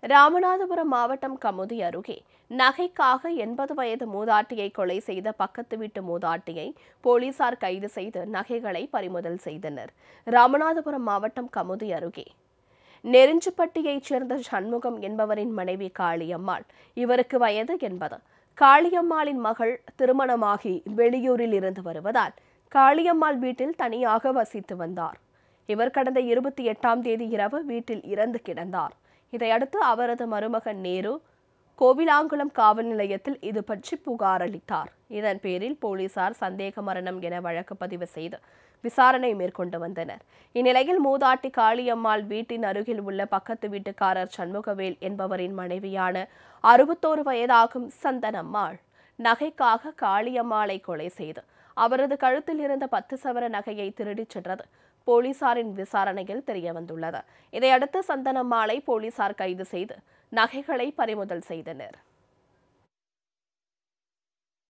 ராமநாதபுரம் மாவட்டம் கமுதி அருகே நகைக்காக எண்பது வயது மூதாட்டியை கொலை செய்த பக்கத்து வீட்டு மூதாட்டியை போலீசார் கைது செய்து நகைகளை பறிமுதல் செய்தனர் ராமநாதபுரம் மாவட்டம் கமுதி அருகே நெருஞ்சிப்பட்டியைச் சேர்ந்த சண்முகம் என்பவரின் மனைவி காளியம்மாள் இவருக்கு வயது எண்பது காளியம்மாளின் மகள் திருமணமாகி வெளியூரில் இருந்து வருவதால் காளியம்மாள் வீட்டில் தனியாக வசித்து வந்தார் இவர் கடந்த இருபத்தி எட்டாம் தேதி இரவு வீட்டில் இறந்து கிடந்தார் இதையடுத்து அவரது மருமகன் நேரு கோவிலாங்குளம் காவல் நிலையத்தில் இது பற்றி புகார் அளித்தார் இதன் பேரில் போலீசார் சந்தேக மரணம் என வழக்கு பதிவு செய்து விசாரணை மேற்கொண்டு வந்தனர் இந்நிலையில் மூதாட்டி காளியம்மாள் வீட்டின் அருகில் உள்ள பக்கத்து வீட்டுக்காரர் சண்முகவேல் என்பவரின் மனைவியான அறுபத்தோரு வயதாகும் சந்தனம்மாள் நகைக்காக காளியம்மாளை கொலை செய்து அவரது கழுத்தில் இருந்த பத்து சவர நகையை திருடிச் சென்றது போலீசாரின் விசாரணையில் தெரியவந்துள்ளது இதையடுத்து சந்தனம்மாளை போலீசார் கைது செய்து நகைகளை பறிமுதல் செய்தனர்